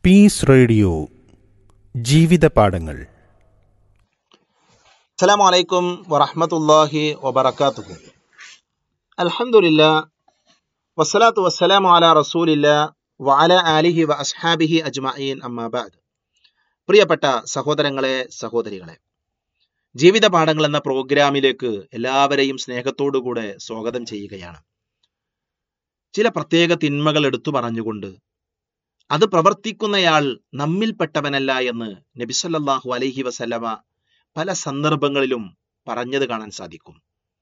Piece radio ജീവിത പാഠങ്ങൾ അസ്സലാമു അലൈക്കും വറഹ്മത്തുള്ളാഹി വബറകാതുഹു അൽഹംദുലില്ലാ വസ്സലാത്തു വസ്സലാമു അലാ റസൂലില്ലാ വഅല ആലിഹി വ അസ്ഹാബിഹി അജ്മഈൻ അമ്മാ ബഅദ് പ്രിയപ്പെട്ട സഹോദരങ്ങളെ സഹോദരികളെ ജീവിത പാഠങ്ങൾ എന്ന പ്രോഗ്രാമിലേക്ക് എല്ലാവരെയും സ്നേഹത്തോടുകൂടെ സ്വാഗതം ചെയ്യുകയാണ് ചില പ്രത്യേക തിന്മകൾ എടുത്തു പറഞ്ഞുകൊണ്ട് അത് പ്രവർത്തിക്കുന്നയാൾ നമ്മിൽപ്പെട്ടവനല്ല എന്ന് നബിസല്ലാഹു അലൈഹി വസല്ലമ പല സന്ദർഭങ്ങളിലും പറഞ്ഞത് കാണാൻ സാധിക്കും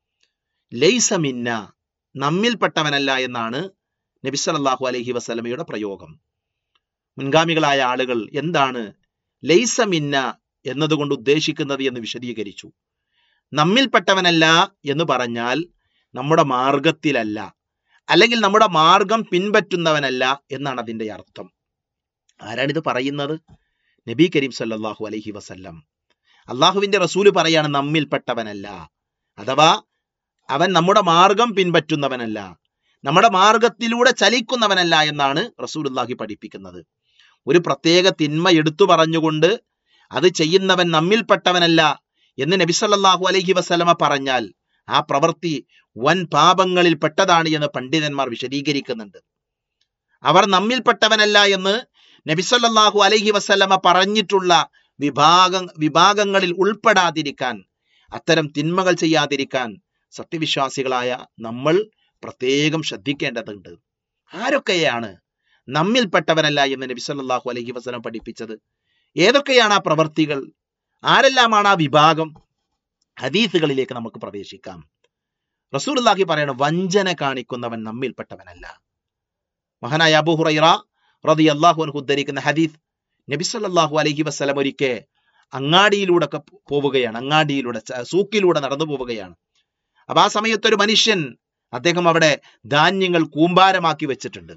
ലൈസ മിന്ന നമ്മിൽപ്പെട്ടവനല്ല എന്നാണ് നബി സല്ലല്ലാഹു അലൈഹി വസല്ലമയുടെ പ്രയോഗം മുൻഗാമികളായ ആളുകൾ എന്താണ് ലൈസ മിന്ന എന്നതുകൊണ്ട് ഉദ്ദേശിക്കുന്നത് എന്ന് വിശദീകരിച്ചു നമ്മിൽപ്പെട്ടവനല്ല എന്ന് പറഞ്ഞാൽ നമ്മുടെ മാർഗത്തിലല്ല അല്ലെങ്കിൽ നമ്മുടെ മാർഗം പിൻപറ്റുന്നവനല്ല എന്നാണ് അതിന്റെ അർത്ഥം ആരാണിത് പറയുന്നത് നബി കരീം സല്ലല്ലാഹു അലൈഹി വസല്ലം അള്ളാഹുവിന്റെ റസൂല് പറയാണ് നമ്മിൽപ്പെട്ടവനല്ല അഥവാ അവൻ നമ്മുടെ മാർഗം പിൻപറ്റുന്നവനല്ല നമ്മുടെ മാർഗത്തിലൂടെ ചലിക്കുന്നവനല്ല എന്നാണ് റസൂലുള്ളാഹി പഠിപ്പിക്കുന്നത് ഒരു പ്രത്യേക തിന്മ എടുത്തു പറഞ്ഞുകൊണ്ട് അത് ചെയ്യുന്നവൻ നമ്മിൽപ്പെട്ടവനല്ല എന്ന് നബി സല്ലല്ലാഹു അലൈഹി വസല്ലമ പറഞ്ഞാൽ ആ പ്രവൃത്തി വൻ പാപങ്ങളിൽ പെട്ടതാണ് എന്ന് പണ്ഡിതന്മാർ വിശദീകരിക്കുന്നുണ്ട് അവർ നമ്മിൽപ്പെട്ടവനല്ല എന്ന് നബി സല്ലല്ലാഹു അലൈഹി വസല്ലമ പറഞ്ഞിട്ടുള്ള വിഭാഗ വിഭാഗങ്ങളിൽ ഉൾപ്പെടാതിരിക്കാൻ അത്തരം തിന്മകൾ ചെയ്യാതിരിക്കാൻ സത്യവിശ്വാസികളായ നമ്മൾ പ്രത്യേകം ശ്രദ്ധിക്കേണ്ടതുണ്ട് ആരൊക്കെയാണ് നമ്മിൽപ്പെട്ടവരല്ല എന്ന് നബി സല്ലല്ലാഹു അലൈഹി വസല്ലം പഠിപ്പിച്ചത് ഏതൊക്കെയാണ് ആ പ്രവർത്തികൾ ആരെല്ലാമാണ് ആ വിഭാഗം ഹദീസുകളിലേക്ക് നമുക്ക് പ്രവേശിക്കാം റസൂലുള്ളാഹി പറയണ വഞ്ചന കാണിക്കുന്നവൻ നമ്മിൽപ്പെട്ടവനല്ല മഹാനായ അബൂ ഹുറൈറ റളിയല്ലാഹു അൻഹു ഉദ്ധരിക്കുന്ന ഹദീസ് നബി സല്ലല്ലാഹു അലൈഹി വസല്ലം ഒരിക്കൽ അങ്ങാടിയിലൂടെ ഒക്കെ പോവുകയാണ് അങ്ങാടിയിലൂടെ ച- സൂക്കിലൂടെ നടന്നു പോവുകയാണ് അപ്പൊ ആ സമയത്ത് ഒരു മനുഷ്യൻ അദ്ദേഹം അവിടെ ധാന്യങ്ങൾ കൂമ്പാരമാക്കി വെച്ചിട്ടുണ്ട്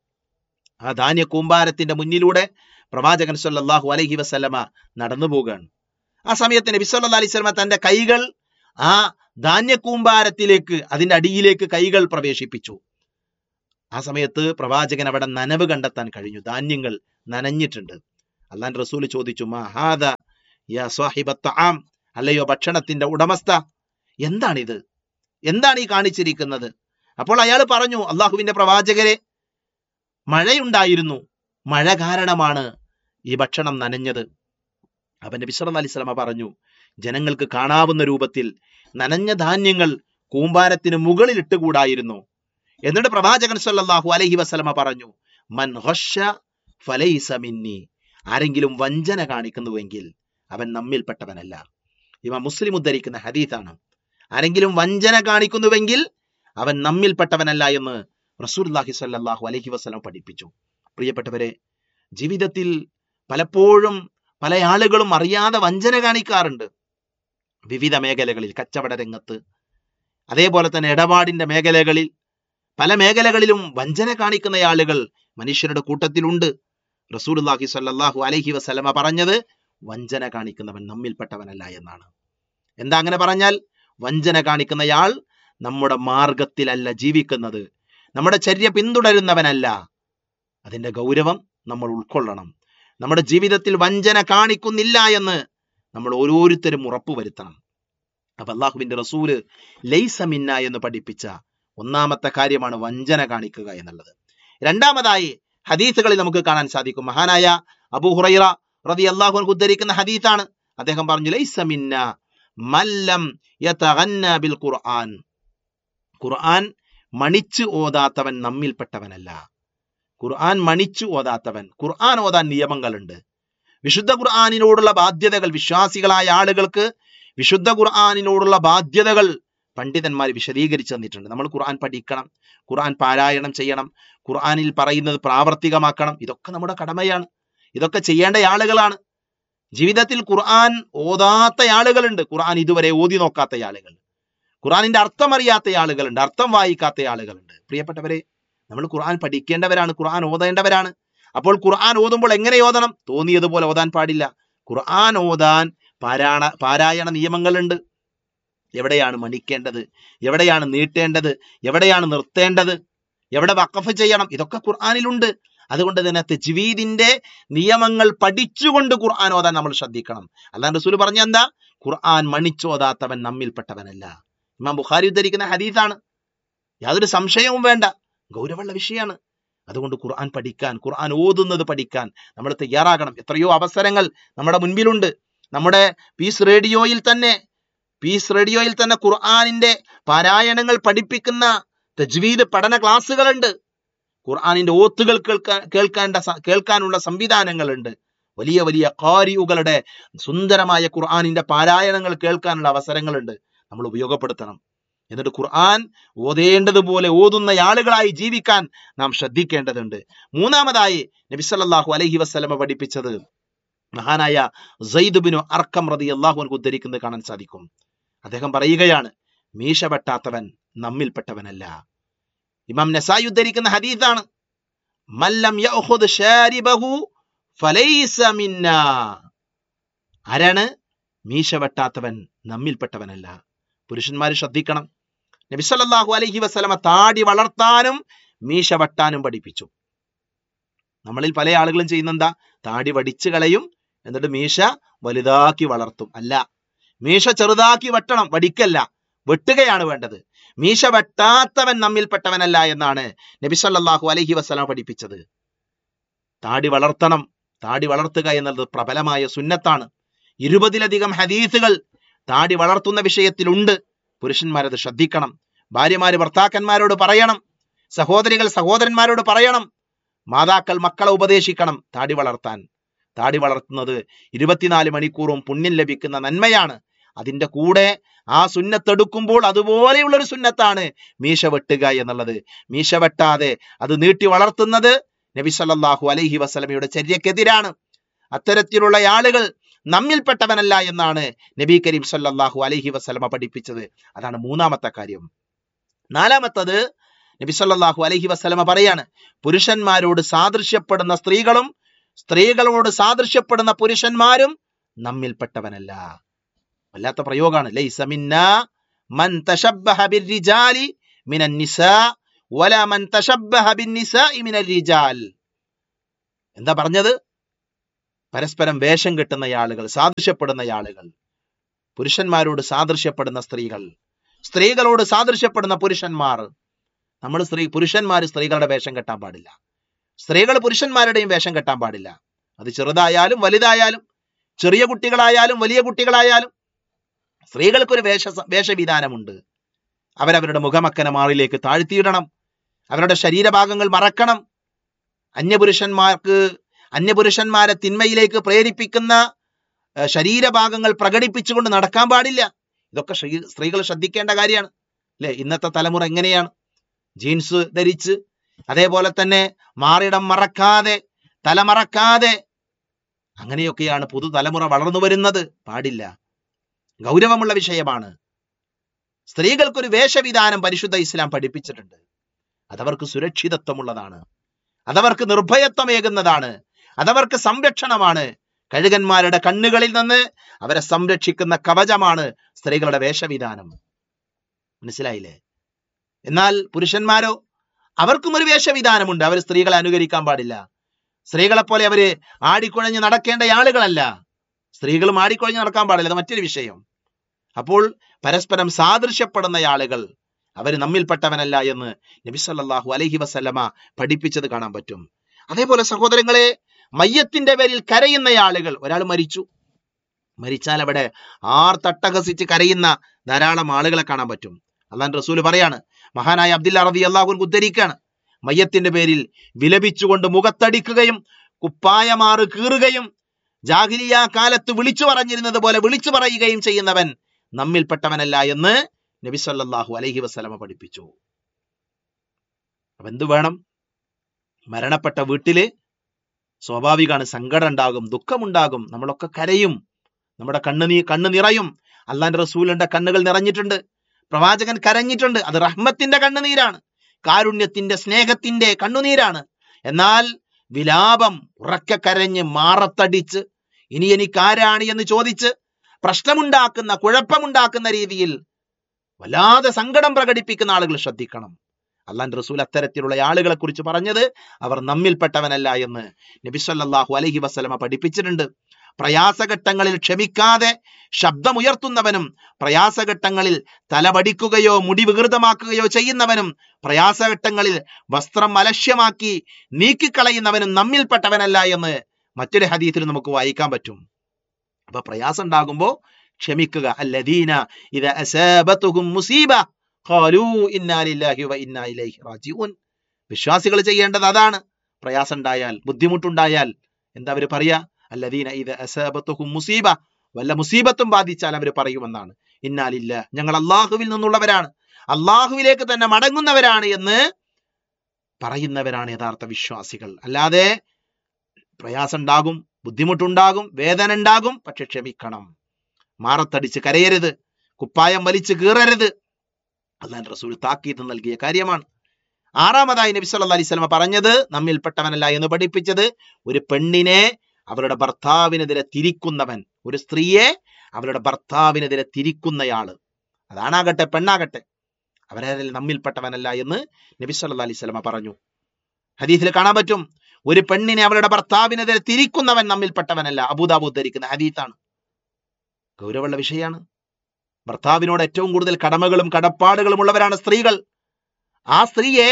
ആ ധാന്യ കൂമ്പാരത്തിന്റെ മുന്നിലൂടെ പ്രവാചകൻ സല്ലല്ലാഹു അലൈഹി വസല്ലമ നടന്നു പോവുകയാണ് ആ സമയത്ത് നബി സല്ലല്ലാഹു അലൈഹി വസല്ലമ തന്റെ കൈകൾ ആ ധാന്യ കൂമ്പാരത്തിലേക്ക് അതിന്റെ അടിയിലേക്ക് കൈകൾ പ്രവേശിപ്പിച്ചു ആ സമയത്ത് പ്രവാചകൻ അവിടെ നനവ് കണ്ടെത്താൻ കഴിഞ്ഞു ധാന്യങ്ങൾ നനഞ്ഞിട്ടുണ്ട് അള്ളാൻ റസൂൽ ചോദിച്ചു മാ ഹാദ യാ സാഹിബ തആം അല്ലയോ ഭക്ഷണത്തിന്റെ ഉടമസ്ഥ എന്താണിത് എന്താണ് ഈ കാണിച്ചിരിക്കുന്നത് അപ്പോൾ അയാൾ പറഞ്ഞു അള്ളാഹുവിന്റെ പ്രവാചകരെ മഴയുണ്ടായിരുന്നു മഴ കാരണമാണ് ഈ ഭക്ഷണം നനഞ്ഞത് അവൻ നബി സല്ലല്ലാഹു അലൈഹി വസല്ലമ പറഞ്ഞു ജനങ്ങൾക്ക് കാണാവുന്ന രൂപത്തിൽ നനഞ്ഞ ധാന്യങ്ങൾ കൂമ്പാരത്തിന് മുകളിൽ ഇട്ടുകൂടായിരുന്നു എന്നിട്ട് പ്രവാചകൻ സല്ലല്ലാഹു അലൈഹി വസല്ലമ പറഞ്ഞു മൻ ഘശ്ശ ഫലൈസ മിന്നി ആരെങ്കിലും വഞ്ചന കാണിക്കുന്നുവെങ്കിൽ അവൻ നമ്മിൽപ്പെട്ടവനല്ല ഇവ മുസ്ലിം ഉദ്ധരിക്കുന്ന ഹദീസാണ് ആരെങ്കിലും വഞ്ചന കാണിക്കുന്നുവെങ്കിൽ അവൻ നമ്മിൽപ്പെട്ടവനല്ല എന്ന് റസൂലുള്ളാഹി സ്വല്ലല്ലാഹു അലൈഹി വസല്ലം പഠിപ്പിച്ചു പ്രിയപ്പെട്ടവരെ ജീവിതത്തിൽ പലപ്പോഴും പല ആളുകളും അറിയാതെ വഞ്ചന കാണിക്കാറുണ്ട് വിവിധ മേഖലകളിൽ കച്ചവട രംഗത്ത് അതേപോലെ തന്നെ ഇടപാടിന്റെ മേഖലകളിൽ പല മേഖലകളിലും വഞ്ചന കാണിക്കുന്ന ആളുകൾ മനുഷ്യരുടെ കൂട്ടത്തിലുണ്ട് റസൂലുള്ളാഹി സ്വല്ലല്ലാഹു അലൈഹി വസല്ലമ പറഞ്ഞത് വഞ്ചന കാണിക്കുന്നവൻ നമ്മിൽപ്പെട്ടവനല്ല എന്നാണ് എന്താ അങ്ങനെ പറഞ്ഞാൽ വഞ്ചന കാണിക്കുന്നയാൾ നമ്മുടെ മാർഗത്തിലല്ല ജീവിക്കുന്നത് നമ്മുടെ ചര്യ പിന്തുടരുന്നവനല്ല അതിന്റെ ഗൗരവം നമ്മൾ ഉൾക്കൊള്ളണം നമ്മുടെ ജീവിതത്തിൽ വഞ്ചന കാണിക്കുന്നില്ല എന്ന് നമ്മൾ ഓരോരുത്തരും ഉറപ്പുവരുത്തണം അപ്പൊ അള്ളാഹുവിന്റെ റസൂല് ലൈസ മിന്ന എന്ന് പഠിപ്പിച്ച ഒന്നാമത്തെ കാര്യമാണ് വഞ്ചന കാണിക്കുക എന്നുള്ളത് രണ്ടാമതായി ഹദീസുകളിൽ നമുക്ക് കാണാൻ സാധിക്കും മഹാനായ അബൂ ഹുറൈറ റതി അള്ളാഹു ഉദ്ധരിക്കുന്ന ഹദീസാണ് അദ്ദേഹം പറഞ്ഞു ലൈസ മിന്ന മല്ലം യതഗന്ന ബിൽ ഖുർആൻ ഖുർആൻ മണിച്ചു ഓതാത്തവൻ നമ്മിൽപ്പെട്ടവനല്ല ഖുർആൻ മണിച്ചു ഓതാത്തവൻ ഖുർആൻ ഓതാൻ നിയമങ്ങളുണ്ട് വിശുദ്ധ ഖുർആാനിനോടുള്ള ബാധ്യതകൾ വിശ്വാസികളായ ആളുകൾക്ക് വിശുദ്ധ ഖുർആാനിനോടുള്ള ബാധ്യതകൾ പണ്ഡിതന്മാർ വിശദീകരിച്ചു തന്നിട്ടുണ്ട് നമ്മൾ ഖുർആൻ പഠിക്കണം ഖുർആൻ പാരായണം ചെയ്യണം ഖുർആനിൽ പറയുന്നത് പ്രാവർത്തികമാക്കണം ഇതൊക്കെ നമ്മുടെ കടമയാണ് ഇതൊക്കെ ചെയ്യേണ്ട ആളുകളാണ് ജീവിതത്തിൽ ഖുർആൻ ഓതാത്ത ആളുകളുണ്ട് ഖുർആൻ ഇതുവരെ ഓതി നോക്കാത്ത ആളുകൾ ഖുർആനിന്റെ അർത്ഥം അറിയാത്ത ആളുകളുണ്ട് അർത്ഥം വായിക്കാത്ത ആളുകളുണ്ട് പ്രിയപ്പെട്ടവരെ നമ്മൾ ഖുർആൻ പഠിക്കേണ്ടവരാണ് ഖുർആൻ ഓതേണ്ടവരാണ് അപ്പോൾ ഖുർആൻ ഓതുമ്പോൾ എങ്ങനെ ഓതണം തോന്നിയതുപോലെ ഓതാൻ പാടില്ല ഖുർആൻ ഓതാൻ പാരായണ പാരായണ നിയമങ്ങളുണ്ട് എവിടെയാണ് മണിക്കേണ്ടത് എവിടെയാണ് നീട്ടേണ്ടത് എവിടെയാണ് നിർത്തേണ്ടത് എവിടെ വഖഫ് ചെയ്യണം ഇതൊക്കെ ഖുർആനിലുണ്ട് അതുകൊണ്ട് തന്നെ തെജ്വീദിന്റെ നിയമങ്ങൾ പഠിച്ചുകൊണ്ട് ഖുർആൻ ഓതാൻ നമ്മൾ ശ്രദ്ധിക്കണം അല്ലാണ്ട് റസൂൽ പറഞ്ഞ എന്താ ഖുർആൻ മണിച്ചോതാത്തവൻ നമ്മിൽപ്പെട്ടവനല്ല ഇമാം ബുഖാരി ഉദ്ധരിക്കുന്ന ഹദീസാണ് യാതൊരു സംശയവും വേണ്ട ഗൗരവമുള്ള വിഷയമാണ് അതുകൊണ്ട് ഖുർആൻ പഠിക്കാൻ ഖുർആൻ ഓതുന്നത് പഠിക്കാൻ നമ്മൾ തയ്യാറാകണം എത്രയോ അവസരങ്ങൾ നമ്മുടെ മുൻപിലുണ്ട് നമ്മുടെ പീസ് റേഡിയോയിൽ തന്നെ പീസ് റേഡിയോയിൽ തന്നെ ഖുർആനിന്റെ പാരായണങ്ങൾ പഠിപ്പിക്കുന്ന തജ്വീദ് പഠന ക്ലാസ്സുകളുണ്ട് ഖുർആനിന്റെ ഓത്തുകൾ കേൾക്കാൻ കേൾക്കേണ്ട സ- കേൾക്കാനുള്ള സംവിധാനങ്ങളുണ്ട് വലിയ വലിയ കാരിയുകളുടെ സുന്ദരമായ ഖുർആനിന്റെ പാരായണങ്ങൾ കേൾക്കാനുള്ള അവസരങ്ങളുണ്ട് നമ്മൾ ഉപയോഗപ്പെടുത്തണം എന്നിട്ട് ഖുർആൻ ഓതേണ്ടതുപോലെ ഓതുന്ന ആളുകളായി ജീവിക്കാൻ നാം ശ്രദ്ധിക്കേണ്ടതുണ്ട് മൂന്നാമതായി നബി സല്ലല്ലാഹു അലൈഹി വസല്ലമ പഠിപ്പിച്ചത് മഹാനായ സയ്യിദ് ബിനു അർക്കം റതി അള്ളാഹു ഉദ്ധരിക്കുന്നത് കാണാൻ സാധിക്കും അദ്ദേഹം പറയുകയാണ് മീശ വെട്ടാത്തവൻ നമ്മിൽപ്പെട്ടവനല്ല ഇമാം നസായി ഉദ്ധരിക്കുന്ന ഹദീസാണ് മല്ലം യഅഖുദ് ശാരിബഹു ഫലൈസ മിന്നാ ആരാണ് മീശ വെട്ടാത്തവൻ നമ്മിൽപ്പെട്ടവനല്ല പുരുഷന്മാർ ശ്രദ്ധിക്കണം നബി സല്ലല്ലാഹു അലൈഹി വസല്ലമ താടി വളർത്താനും മീശ വെട്ടാനും പഠിപ്പിച്ചു നമ്മളിൽ പല ആളുകളും ചെയ്യുന്ന എന്താ താടി വടിച്ചു കളയും എന്നിട്ട് മീശ വലുതാക്കി വളർത്തും അല്ല മീശ ചെറുതാക്കി വെട്ടണം വടിക്കല്ല വെട്ടുകയാണ് വേണ്ടത് മീശ വെട്ടാത്തവൻ നമ്മിൽപ്പെട്ടവനല്ല എന്നാണ് നബി സല്ലല്ലാഹു അലൈഹി വസല്ലമ പഠിപ്പിച്ചത് താടി വളർത്തണം താടി വളർത്തുക എന്നത് പ്രബലമായ സുന്നത്താണ് ഇരുപതിലധികം ഹദീസുകൾ താടി വളർത്തുന്ന വിഷയത്തിലുണ്ട് പുരുഷന്മാരത് ശ്രദ്ധിക്കണം ഭാര്യമാര് ഭർത്താക്കന്മാരോട് പറയണം സഹോദരികൾ സഹോദരന്മാരോട് പറയണം മാതാക്കൾ മക്കളെ ഉപദേശിക്കണം താടി വളർത്താൻ താടി വളർത്തുന്നത് ഇരുപത്തിനാല് മണിക്കൂറും പുണ്യം ലഭിക്കുന്ന നന്മയാണ് അതിന്റെ കൂടെ ആ സുന്നത്തെടുക്കുമ്പോൾ അതുപോലെയുള്ള ഒരു സുന്നത്താണ് മീശ വെട്ടുക എന്നുള്ളത് മീശ വെട്ടാതെ അത് നീട്ടി വളർത്തുന്നത് നബി സല്ലല്ലാഹു അലൈഹി വസല്ലമയുടെ ചര്യക്കെതിരാണ് അത്തരത്തിലുള്ള ആളുകൾ നമ്മിൽപ്പെട്ടവനല്ല എന്നാണ് നബി കരീം സല്ലല്ലാഹു അലൈഹി വസല്ലമ പഠിപ്പിച്ചത് അതാണ് മൂന്നാമത്തെ കാര്യം നാലാമത്തത് നബി സല്ലല്ലാഹു അലൈഹി വസല്ലമ പറയാണ് പുരുഷന്മാരോട് സാദൃശ്യപ്പെടുന്ന സ്ത്രീകളും സ്ത്രീകളോട് സാദൃശ്യപ്പെടുന്ന പുരുഷന്മാരും നമ്മിൽപ്പെട്ടവനല്ല വല്ലാത്ത പ്രയോഗമാണ് ലൈസ മിന്നാ മൻ തശബ്ബഹ ബിർരിജാലി മിനൻ നിസാ വല മൻ തശബ്ബഹ ബിന്നിസാഇ മിനൽ റിജാൽ എന്താ പറഞ്ഞത് പരസ്പരം വേഷം കെട്ടുന്ന ആളുകൾ സാദൃശ്യപ്പെടുന്ന ആളുകൾ പുരുഷന്മാരോട് സാദൃശ്യപ്പെടുന്ന സ്ത്രീകൾ സ്ത്രീകളോട് സാദൃശ്യപ്പെടുന്ന പുരുഷന്മാർ നമ്മൾ സ്ത്രീ പുരുഷന്മാർ സ്ത്രീകളുടെ വേഷം കെട്ടാൻ പാടില്ല സ്ത്രീകൾ പുരുഷന്മാരുടെയും വേഷം കെട്ടാൻ പാടില്ല അത് ചെറുതായാലും വലുതായാലും ചെറിയ കുട്ടികളായാലും വലിയ കുട്ടികളായാലും സ്ത്രീകൾക്കൊരു വേഷ വേഷവിധാനമുണ്ട് അവരവരുടെ മുഖമക്കനെ മാറിലേക്ക് താഴ്ത്തിയിടണം അവരുടെ ശരീരഭാഗങ്ങൾ മറക്കണം അന്യപുരുഷന്മാർക്ക് അന്യപുരുഷന്മാരെ തിന്മയിലേക്ക് പ്രേരിപ്പിക്കുന്ന ഏഹ്, ശരീരഭാഗങ്ങൾ പ്രകടിപ്പിച്ചുകൊണ്ട് നടക്കാൻ പാടില്ല ഇതൊക്കെ ശ്രീ- സ്ത്രീകൾ ശ്രദ്ധിക്കേണ്ട കാര്യമാണ് അല്ലെ ഇന്നത്തെ തലമുറ എങ്ങനെയാണ് ജീൻസ് ധരിച്ച് അതേപോലെ തന്നെ മാറിടം മറക്കാതെ തല മറക്കാതെ അങ്ങനെയൊക്കെയാണ് പുതുതലമുറ വളർന്നു വരുന്നത് പാടില്ല ഗൗരവമുള്ള വിഷയമാണ് സ്ത്രീകൾക്കൊരു വേഷവിധാനം പരിശുദ്ധ ഇസ്ലാം പഠിപ്പിച്ചിട്ടുണ്ട് അതവർക്ക് സുരക്ഷിതത്വമുള്ളതാണ് അതവർക്ക് നിർഭയത്വമേകുന്നതാണ് അതവർക്ക് സംരക്ഷണമാണ് കഴുകന്മാരുടെ കണ്ണുകളിൽ നിന്ന് അവരെ സംരക്ഷിക്കുന്ന കവചമാണ് സ്ത്രീകളുടെ വേഷവിധാനം മനസ്സിലായില്ലേ എന്നാൽ പുരുഷന്മാരോ അവർക്കും ഒരു വേഷവിധാനമുണ്ട് അവർ സ്ത്രീകളെ അനുകരിക്കാൻ പാടില്ല സ്ത്രീകളെ പോലെ അവര് ആടിക്കുഴഞ്ഞ് നടക്കേണ്ട ആളുകളല്ല സ്ത്രീകളും ആടിക്കുഴഞ്ഞ് നടക്കാൻ പാടില്ല അത് മറ്റൊരു വിഷയം അപ്പോൾ പരസ്പരം സാദൃശ്യപ്പെടുന്ന ആളുകൾ അവർ നമ്മിൽപ്പെട്ടവനല്ല എന്ന് നബി സല്ലല്ലാഹു അലൈഹി വസല്ലമ പഠിപ്പിച്ചത് കാണാൻ പറ്റും അതേപോലെ സഹോദരങ്ങളെ മയ്യത്തിന്റെ പേരിൽ കരയുന്ന ആളുകൾ ഒരാൾ മരിച്ചു മരിച്ചാൽ അവിടെ ആർ തട്ടഹസിച്ച് കരയുന്ന ധാരാളം ആളുകളെ കാണാൻ പറ്റും അള്ളാൻ റസൂല് പറയാണ് മഹാനായ അബ്ദുല്ല റബി അള്ളാഹു ഉദ്ധരിക്കാണ് മയ്യത്തിന്റെ പേരിൽ വിലപിച്ചുകൊണ്ട് മുഖത്തടിക്കുകയും കുപ്പായമാറ് കീറുകയും ജാഹിലിയ കാലത്ത് വിളിച്ചു പറഞ്ഞിരുന്നത് പോലെ വിളിച്ചു പറയുകയും ചെയ്യുന്നവൻ നമ്മിൽപ്പെട്ടവനല്ല എന്ന് നബി സല്ലല്ലാഹു അലൈഹി വസല്ലമ പഠിപ്പിച്ചു അപ്പൊ എന്ത് വേണം മരണപ്പെട്ട വീട്ടില് സ്വാഭാവികമാണ് സങ്കടം ഉണ്ടാകും ദുഃഖമുണ്ടാകും നമ്മളൊക്കെ കരയും നമ്മുടെ കണ്ണ് നീ കണ്ണ് നിറയും അള്ളാന്റെ റസൂലിന്റെ കണ്ണുകൾ നിറഞ്ഞിട്ടുണ്ട് പ്രവാചകൻ കരഞ്ഞിട്ടുണ്ട് അത് റഹ്മത്തിന്റെ കണ്ണുനീരാണ് കാരുണ്യത്തിന്റെ സ്നേഹത്തിന്റെ കണ്ണുനീരാണ് എന്നാൽ വിലാപം ഉറക്കെ കരഞ്ഞ് മാറത്തടിച്ച് ഇനി എനിക്ക് ആരാണ് എന്ന് ചോദിച്ച് പ്രശ്നമുണ്ടാക്കുന്ന കുഴപ്പമുണ്ടാക്കുന്ന രീതിയിൽ വല്ലാതെ സങ്കടം പ്രകടിപ്പിക്കുന്ന ആളുകൾ ശ്രദ്ധിക്കണം അള്ളാന്റെ റസൂൽ അത്തരത്തിലുള്ള ആളുകളെ കുറിച്ച് പറഞ്ഞത് അവർ നമ്മിൽപ്പെട്ടവനല്ല എന്ന് നബിസല്ലാഹു അലഹി വസ്ലമ പഠിപ്പിച്ചിട്ടുണ്ട് പ്രയാസഘട്ടങ്ങളിൽ ക്ഷമിക്കാതെ ശബ്ദമുയർത്തുന്നവനും പ്രയാസഘട്ടങ്ങളിൽ തലപടിക്കുകയോ മുടി വികൃതമാക്കുകയോ ചെയ്യുന്നവനും പ്രയാസഘട്ടങ്ങളിൽ വസ്ത്രം അലക്ഷ്യമാക്കി നീക്കിക്കളയുന്നവനും നമ്മിൽപ്പെട്ടവനല്ല എന്ന് മറ്റൊരു ഹദീത്തിൽ നമുക്ക് വായിക്കാൻ പറ്റും അപ്പൊ പ്രയാസം ഉണ്ടാകുമ്പോ ക്ഷമിക്കുക അല്ലദീന ഇത് അസാബത്തുഹും മുസീബ ഖാലൂ ഇന്നാ ലില്ലാഹി വ ഇന്നാ ഇലൈഹി റാജിഊൻ വിശ്വാസികൾ ചെയ്യേണ്ടത് അതാണ് പ്രയാസം ഉണ്ടായാൽ ബുദ്ധിമുട്ടുണ്ടായാൽ എന്താ അവര് പറയാ അല്ലദീന ഇത് അസാബത്തുഹും മുസീബ വല്ല മുസീബത്തും ബാധിച്ചാൽ അവർ പറയുമെന്നാണ് ഇന്നാലില്ല ഞങ്ങൾ അള്ളാഹുവിൽ നിന്നുള്ളവരാണ് അള്ളാഹുവിലേക്ക് തന്നെ മടങ്ങുന്നവരാണ് എന്ന് പറയുന്നവരാണ് യഥാർത്ഥ വിശ്വാസികൾ അല്ലാതെ പ്രയാസം ഉണ്ടാകും ബുദ്ധിമുട്ടുണ്ടാകും വേദന ഉണ്ടാകും പക്ഷെ ക്ഷമിക്കണം മാറത്തടിച്ച് കരയരുത് കുപ്പായം വലിച്ചു കീറരുത് അള്ളാൻ റസൂൽ താക്കീത്ത് നൽകിയ കാര്യമാണ് ആറാമതായി നബി സല്ലല്ലാഹു അലൈഹി വസല്ലമ പറഞ്ഞത് നമ്മിൽപ്പെട്ടവനല്ല എന്ന് പഠിപ്പിച്ചത് ഒരു പെണ്ണിനെ അവരുടെ ഭർത്താവിനെതിരെ തിരിക്കുന്നവൻ ഒരു സ്ത്രീയെ അവരുടെ ഭർത്താവിനെതിരെ തിരിക്കുന്നയാള് അതാണാകട്ടെ പെണ്ണാകട്ടെ അവരെ നമ്മിൽപ്പെട്ടവനല്ല എന്ന് നബി സല്ലല്ലാഹു അലൈഹി വസല്ലമ പറഞ്ഞു ഹദീസിൽ കാണാൻ പറ്റും ഒരു പെണ്ണിനെ അവരുടെ ഭർത്താവിനെതിരെ തിരിക്കുന്നവൻ നമ്മിൽപ്പെട്ടവനല്ല അബൂദാബു ധരിക്കുന്ന ഹദീത്താണ് ഗൗരവമുള്ള വിഷയമാണ് ഭർത്താവിനോട് ഏറ്റവും കൂടുതൽ കടമകളും കടപ്പാടുകളും ഉള്ളവരാണ് സ്ത്രീകൾ ആ സ്ത്രീയെ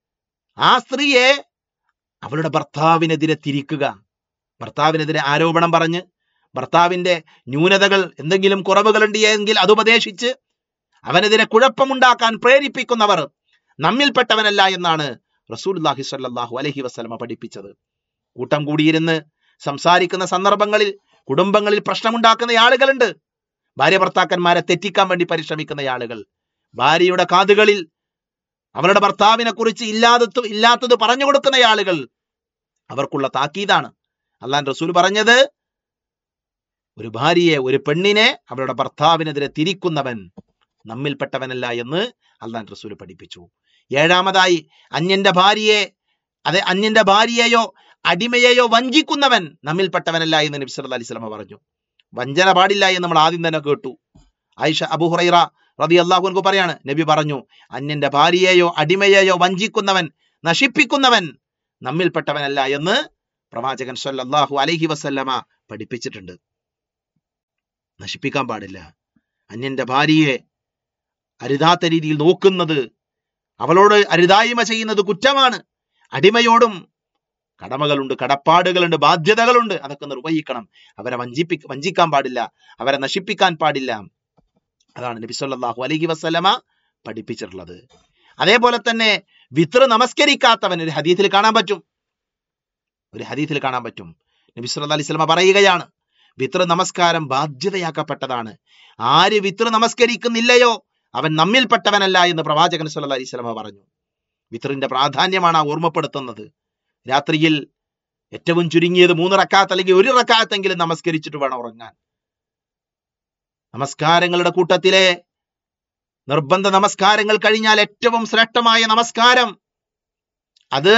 ആ സ്ത്രീയെ അവളുടെ ഭർത്താവിനെതിരെ തിരിക്കുക ഭർത്താവിനെതിരെ ആരോപണം പറഞ്ഞ് ഭർത്താവിന്റെ ന്യൂനതകൾ എന്തെങ്കിലും കുറവുകളുണ്ട് എങ്കിൽ അത് ഉപദേശിച്ച് അവനെതിരെ കുഴപ്പമുണ്ടാക്കാൻ പ്രേരിപ്പിക്കുന്നവർ നമ്മിൽപ്പെട്ടവനല്ല എന്നാണ് റസൂലുള്ളാഹി സ്വല്ലല്ലാഹു അലൈഹി വസല്ലമ പഠിപ്പിച്ചത് കൂട്ടം കൂടിയിരുന്ന് സംസാരിക്കുന്ന സന്ദർഭങ്ങളിൽ കുടുംബങ്ങളിൽ പ്രശ്നമുണ്ടാക്കുന്ന ആളുകളുണ്ട് ഭാര്യ ഭർത്താക്കന്മാരെ തെറ്റിക്കാൻ വേണ്ടി പരിശ്രമിക്കുന്ന ആളുകൾ ഭാര്യയുടെ കാതുകളിൽ അവരുടെ ഭർത്താവിനെ കുറിച്ച് ഇല്ലാത്തത് ഇല്ലാത്തത് പറഞ്ഞു കൊടുക്കുന്ന ആളുകൾ അവർക്കുള്ള താക്കീതാണ് അള്ളാൻ റസൂൽ പറഞ്ഞത് ഒരു ഭാര്യയെ ഒരു പെണ്ണിനെ അവരുടെ ഭർത്താവിനെതിരെ തിരിക്കുന്നവൻ നമ്മിൽപ്പെട്ടവനല്ല എന്ന് അള്ളാൻ റസൂൽ പഠിപ്പിച്ചു ഏഴാമതായി അന്യന്റെ ഭാര്യയെ അതെ അന്യന്റെ ഭാര്യയെയോ അടിമയെയോ വഞ്ചിക്കുന്നവൻ നമ്മിൽപ്പെട്ടവനല്ല എന്ന് നബി സല്ലല്ലാഹു അലൈഹി വസല്ലമ പറഞ്ഞു വഞ്ചന പാടില്ല എന്ന് നമ്മൾ ആദ്യം തന്നെ കേട്ടു ആയിഷ അബു ഹുറൈറ റതി അള്ളാഹുൻകു പറയാണ് നബി പറഞ്ഞു അന്യന്റെ ഭാര്യയെയോ അടിമയെയോ വഞ്ചിക്കുന്നവൻ നശിപ്പിക്കുന്നവൻ നമ്മിൽപ്പെട്ടവനല്ല എന്ന് പ്രവാചകൻ സല്ലല്ലാഹു അലൈഹി വസല്ലമ പഠിപ്പിച്ചിട്ടുണ്ട് നശിപ്പിക്കാൻ പാടില്ല അന്യന്റെ ഭാര്യയെ അരുതാത്ത രീതിയിൽ നോക്കുന്നത് അവളോട് അരുതായ്മ ചെയ്യുന്നത് കുറ്റമാണ് അടിമയോടും കടമകളുണ്ട് കടപ്പാടുകളുണ്ട് ബാധ്യതകളുണ്ട് അതൊക്കെ നിർവഹിക്കണം അവരെ വഞ്ചിപ്പി വഞ്ചിക്കാൻ പാടില്ല അവരെ നശിപ്പിക്കാൻ പാടില്ല അതാണ് നബി സല്ലല്ലാഹു അലൈഹി വസല്ലമ പഠിപ്പിച്ചിട്ടുള്ളത് അതേപോലെ തന്നെ വിത്ര നമസ്കരിക്കാത്തവൻ ഒരു ഹദീത്തിൽ കാണാൻ പറ്റും ഒരു ഹദീത്തിൽ കാണാൻ പറ്റും നബി സല്ലല്ലാഹു അലൈഹി വസല്ലമ പറയുകയാണ് വിത്ര നമസ്കാരം ബാധ്യതയാക്കപ്പെട്ടതാണ് ആര് വിത്ര നമസ്കരിക്കുന്നില്ലയോ അവൻ നമ്മിൽപ്പെട്ടവനല്ല എന്ന് പ്രവാചകൻ സല്ലല്ലാഹു അലൈഹി വസല്ലമ പറഞ്ഞു വിത്രിന്റെ പ്രാധാന്യമാണ് ആ ഓർമ്മപ്പെടുത്തുന്നത് രാത്രിയിൽ ഏറ്റവും ചുരുങ്ങിയത് മൂന്ന് റക്കാത്ത് അല്ലെങ്കിൽ ഒരു റക്കാത്തെങ്കിലും നമസ്കരിച്ചിട്ട് വേണം ഉറങ്ങാൻ നമസ്കാരങ്ങളുടെ കൂട്ടത്തിലെ നിർബന്ധ നമസ്കാരങ്ങൾ കഴിഞ്ഞാൽ ഏറ്റവും ശ്രേഷ്ഠമായ നമസ്കാരം അത്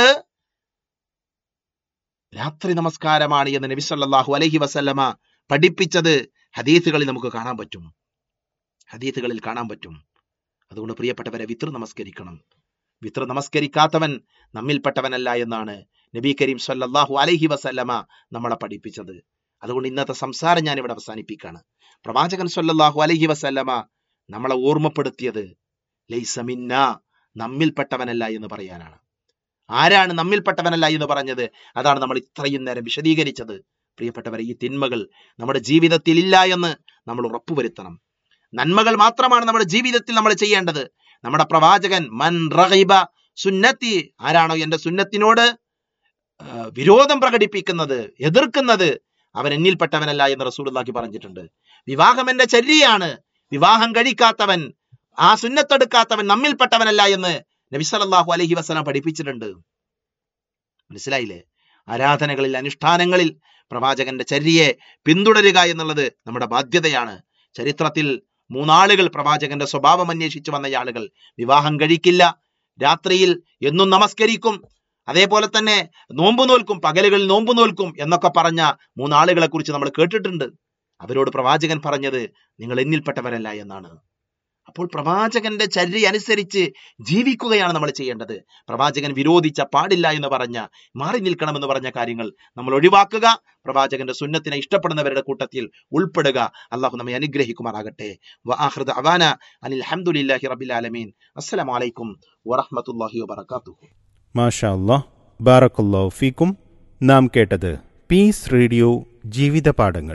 രാത്രി നമസ്കാരമാണ് എന്ന് നബി സല്ലല്ലാഹു അലൈഹി വസല്ലമ പഠിപ്പിച്ചത് ഹദീസുകളിൽ നമുക്ക് കാണാൻ പറ്റും ഹദീസുകളിൽ കാണാൻ പറ്റും അതുകൊണ്ട് പ്രിയപ്പെട്ടവരെ വിത്ര നമസ്കരിക്കണം വിത്ര നമസ്കരിക്കാത്തവൻ നമ്മിൽപ്പെട്ടവനല്ല എന്നാണ് നബി കരീം സല്ലല്ലാഹു അലൈഹി വസല്ലമ നമ്മളെ പഠിപ്പിച്ചത് അതുകൊണ്ട് ഇന്നത്തെ സംസാരം ഞാൻ ഇവിടെ അവസാനിപ്പിക്കാണ് പ്രവാചകൻ സല്ലല്ലാഹു അലൈഹി വസല്ലമ നമ്മളെ ഓർമ്മപ്പെടുത്തിയത് ലൈസമിന്ന നമ്മിൽപ്പെട്ടവനല്ല എന്ന് പറയാനാണ് ആരാണ് നമ്മിൽപ്പെട്ടവനല്ല എന്ന് പറഞ്ഞത് അതാണ് നമ്മൾ ഇത്രയും നേരം വിശദീകരിച്ചത് പ്രിയപ്പെട്ടവരെ ഈ തിന്മകൾ നമ്മുടെ ജീവിതത്തിൽ ഇല്ല എന്ന് നമ്മൾ ഉറപ്പുവരുത്തണം നന്മകൾ മാത്രമാണ് നമ്മുടെ ജീവിതത്തിൽ നമ്മൾ ചെയ്യേണ്ടത് നമ്മുടെ പ്രവാചകൻ മൻ റഗിബ സുന്നത്തി ആരാണോ എന്റെ സുന്നത്തിനോട് ആ, വിരോധം പ്രകടിപ്പിക്കുന്നത് എതിർക്കുന്നത് അവൻ എന്നിൽപ്പെട്ടവനല്ല എന്ന് റസൂലുള്ളാഹി പറഞ്ഞിട്ടുണ്ട് വിവാഹം എന്റെ ചര്യയാണ് വിവാഹം കഴിക്കാത്തവൻ ആ സുന്നത്തെടുക്കാത്തവൻ നമ്മിൽപ്പെട്ടവനല്ല എന്ന് നബി സല്ലല്ലാഹു അലൈഹി വസല്ലം പഠിപ്പിച്ചിട്ടുണ്ട് മനസ്സിലായില്ലേ ആരാധനകളിൽ അനുഷ്ഠാനങ്ങളിൽ പ്രവാചകന്റെ ചര്യയെ പിന്തുടരുക എന്നുള്ളത് നമ്മുടെ ബാധ്യതയാണ് ചരിത്രത്തിൽ മൂന്നാളുകൾ പ്രവാചകന്റെ സ്വഭാവം അന്വേഷിച്ചു വന്ന ആളുകൾ വിവാഹം കഴിക്കില്ല രാത്രിയിൽ എന്നും നമസ്കരിക്കും അതേപോലെ തന്നെ നോമ്പ് നോൽക്കും പകലുകളിൽ നോമ്പ് നോൽക്കും എന്നൊക്കെ പറഞ്ഞ മൂന്നാളുകളെ കുറിച്ച് നമ്മൾ കേട്ടിട്ടുണ്ട് അവരോട് പ്രവാചകൻ പറഞ്ഞത് നിങ്ങൾ എന്നിൽപ്പെട്ടവരല്ല എന്നാണ് അപ്പോൾ പ്രവാചകന്റെ ചര്യ അനുസരിച്ച് ജീവിക്കുകയാണ് നമ്മൾ ചെയ്യേണ്ടത് പ്രവാചകൻ വിരോധിച്ച പാടില്ല എന്ന് പറഞ്ഞ മാറി നിൽക്കണമെന്ന് പറഞ്ഞ കാര്യങ്ങൾ നമ്മൾ ഒഴിവാക്കുക പ്രവാചകന്റെ സുന്നത്തിനെ ഇഷ്ടപ്പെടുന്നവരുടെ കൂട്ടത്തിൽ ഉൾപ്പെടുക അള്ളാഹു നമ്മെ അനുഗ്രഹിക്കുമാറാകട്ടെ വആഖിറു ദഅവാന അനിൽ ഹംദുലില്ലാഹി റബ്ബിൽ ആലമീൻ അസ്സലാമു അലൈക്കും വറഹ്മത്തുള്ളാഹി വബറകാതുഹു മാഷാ അല്ലാഹ് ബാറക്കല്ലാഹു ഫീക്കും നാം കേട്ടത് പീസ് റേഡിയോ ജീവിത പാഠങ്ങൾ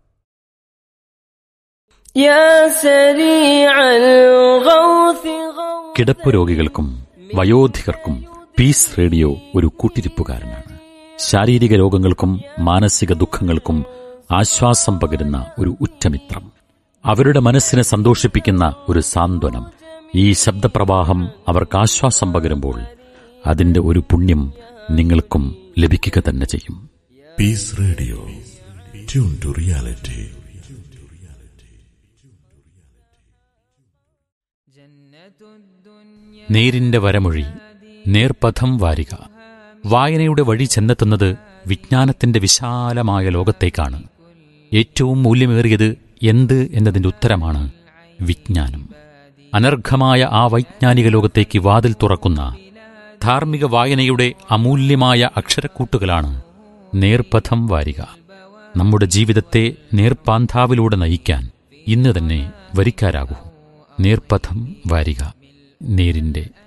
يا سريع الغوث غوث കിടപ്പ് രോഗികൾക്കും വയോധികർക്കും പീസ് റേഡിയോ ഒരു കൂട്ടിരിപ്പുകാരനാണ് ശാരീരിക രോഗങ്ങൾക്കും മാനസിക ദുഃഖങ്ങൾക്കും ആശ്വാസം പകരുന്ന ഒരു ഉറ്റമിത്രം അവരുടെ മനസ്സിനെ സന്തോഷിപ്പിക്കുന്ന ഒരു സാന്ത്വനം ഈ ശബ്ദപ്രവാഹം അവർക്ക് ആശ്വാസം പകരുമ്പോൾ അതിന്റെ ഒരു പുണ്യം നിങ്ങൾക്കും ലഭിക്കുക തന്നെ ചെയ്യും Peace Radio. Tune to reality. നേരിന്റെ വരമൊഴി നേർപഥം വാരിക വായനയുടെ വഴി ചെന്നെത്തുന്നത് വിജ്ഞാനത്തിന്റെ വിശാലമായ ലോകത്തേക്കാണ് ഏറ്റവും മൂല്യമേറിയത് എന്ത് എന്നതിന്റെ ഉത്തരമാണ് വിജ്ഞാനം അനർഘമായ ആ വൈജ്ഞാനിക ലോകത്തേക്ക് വാതിൽ തുറക്കുന്ന ധാർമ്മിക വായനയുടെ അമൂല്യമായ അക്ഷരക്കൂട്ടുകളാണ് നേർപഥം വാരിക നമ്മുടെ ജീവിതത്തെ നേർപ്പാന്താവിലൂടെ നയിക്കാൻ ഇന്ന് തന്നെ വരിക്കാരാകൂ നേർപഥം വാരിക നേരിന്റെ